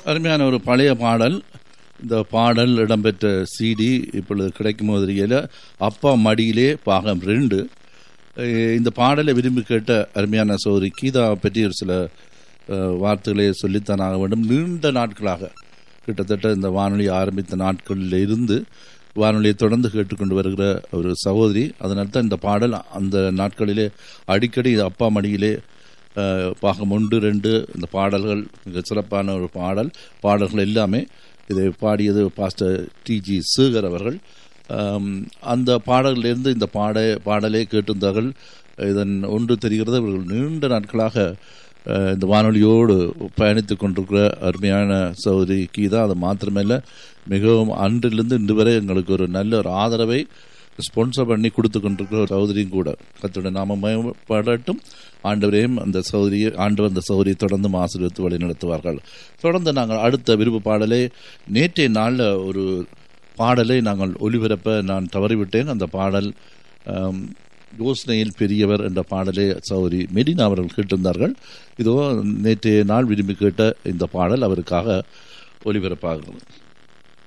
அருமையான ஒரு பழைய பாடல் இந்த பாடல் இடம்பெற்ற சிடி இப்பொழுது கிடைக்கும் போதில் அப்பா மடியிலே பாகம் ரெண்டு அஹ் இந்த பாடலை விரும்பி கேட்ட அருமையான சோதரி கீதா பற்றி ஒரு சில அஹ், வார்த்தைகளை சொல்லித்தான் ஆக வேண்டும் நீண்ட நாட்களாக கிட்டத்தட்ட இந்த வானொலி ஆரம்பித்த நாட்களில் இருந்து வானொலியை தொடர்ந்து கேட்டுக்கொண்டு வருகிற ஒரு சகோதரி அதனால தான் இந்த பாடல் அந்த நாட்களிலே அடிக்கடி அப்பா மடியிலே அஹ், பாகம் ஒன்று ரெண்டு இந்த பாடல்கள் மிக சிறப்பான ஒரு பாடல் பாடல்கள் எல்லாமே இதை பாடியது பாஸ்டர் டிஜி சேகர் அவர்கள் ஆம், அந்த பாடலிலிருந்து இந்த பாட பாடலை கேட்டிருந்தார்கள் இதன் ஒன்று தெரிகிறது இவர்கள் நீண்ட நாட்களாக அஹ், இந்த வானொலியோடு பயணித்துக் கொண்டிருக்கிற அருமையான சௌதரி கீதா அது மாத்திரமல்ல மிகவும் அன்றிலிருந்து இன்று வரை எங்களுக்கு ஒரு நல்ல ஒரு ஆதரவை ஸ்பான்சர் பண்ணி கொடுத்து கொண்டிருக்கிற ஒரு சௌதரியும் கூட கத்துடைய நாம மயப்படட்டும் ஆண்டவரையும் அந்த சௌதரியை ஆண்டவர் அந்த சௌதரியை தொடர்ந்து ஆசீர்வித்து வழி நடத்துவார்கள் தொடர்ந்து நாங்கள் அடுத்த விருப்பு பாடலை நேற்றைய நாளில் ஒரு பாடலை நாங்கள் ஒலிபரப்ப நான் தவறிவிட்டேன் அந்த பாடல் ஆம், யோசனையில் பெரியவர் என்ற பாடலை சௌரி மெரினா அவர்கள் கேட்டிருந்தார்கள் இதோ நேற்றைய நாள் விரும்பி கேட்ட இந்த பாடல் அவருக்காக ஒலிபரப்பாகிறது